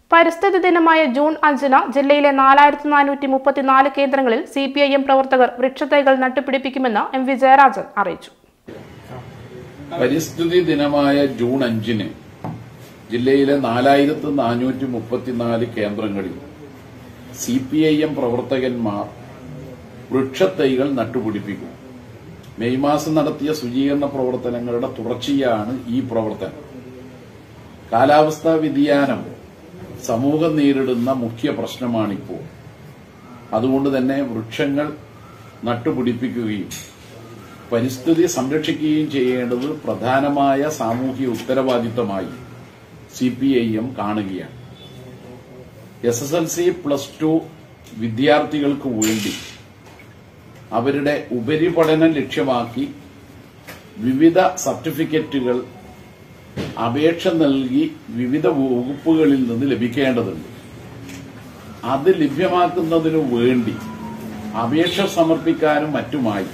പരിസ്ഥിതി ദിനമായ ജൂൺ അഞ്ചിന് ജില്ലയിലെ നാലായിരത്തി നാനൂറ്റി മുപ്പത്തിനാല് കേന്ദ്രങ്ങളിൽ സി പി ഐ എം പ്രവർത്തകർ വൃക്ഷത്തൈകൾ നട്ടുപിടിപ്പിക്കുമെന്ന് എം വി ജയരാജൻ അറിയിച്ചു പരിസ്ഥിതി ദിനമായ ജൂൺ അഞ്ചിന് ജില്ലയിലെ നാലായിരത്തി നാനൂറ്റി മുപ്പത്തിനാല് കേന്ദ്രങ്ങളിൽ സി പി ഐ എം പ്രവർത്തകന്മാർ വൃക്ഷത്തൈകൾ നട്ടുപിടിപ്പിക്കും മെയ് മാസം നടത്തിയ ശുചീകരണ പ്രവർത്തനങ്ങളുടെ തുടർച്ചയാണ് ഈ പ്രവർത്തനം കാലാവസ്ഥാ വ്യതിയാനം സമൂഹം നേരിടുന്ന മുഖ്യ പ്രശ്നമാണിപ്പോൾ അതുകൊണ്ട് തന്നെ വൃക്ഷങ്ങൾ നട്ടുപിടിപ്പിക്കുകയും പരിസ്ഥിതി സംരക്ഷിക്കുകയും ചെയ്യേണ്ടത് പ്രധാനമായ സാമൂഹ്യ ഉത്തരവാദിത്തമായി സി പി ഐ എം കാണുകയാണ് S S L C plus two വിദ്യാർത്ഥികൾക്ക് വേണ്ടി അവരുടെ ഉപരിപഠനം ലക്ഷ്യമാക്കി വിവിധ സർട്ടിഫിക്കറ്റുകൾ അപേക്ഷ നൽകി വിവിധ വകുപ്പുകളിൽ നിന്ന് ലഭിക്കേണ്ടതുണ്ട് അത് ലഭ്യമാക്കുന്നതിനു വേണ്ടി അപേക്ഷ സമർപ്പിക്കാനും മറ്റുമായി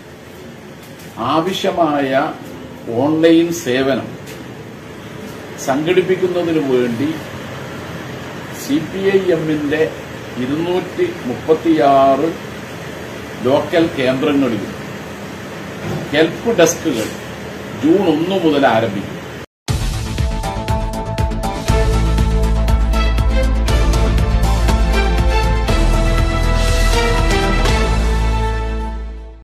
ആവശ്യമായ ഓൺലൈൻ സേവനം സംഘടിപ്പിക്കുന്നതിനു വേണ്ടി സി പി ഐ എമ്മിന്റെ ഇരുന്നൂറ്റി മുപ്പത്തിയാറ് ലോക്കൽ കേന്ദ്രങ്ങളിലും ഹെൽപ്പ് ഡെസ്കുകൾ ജൂൺ ഒന്ന് മുതൽ ആരംഭിക്കും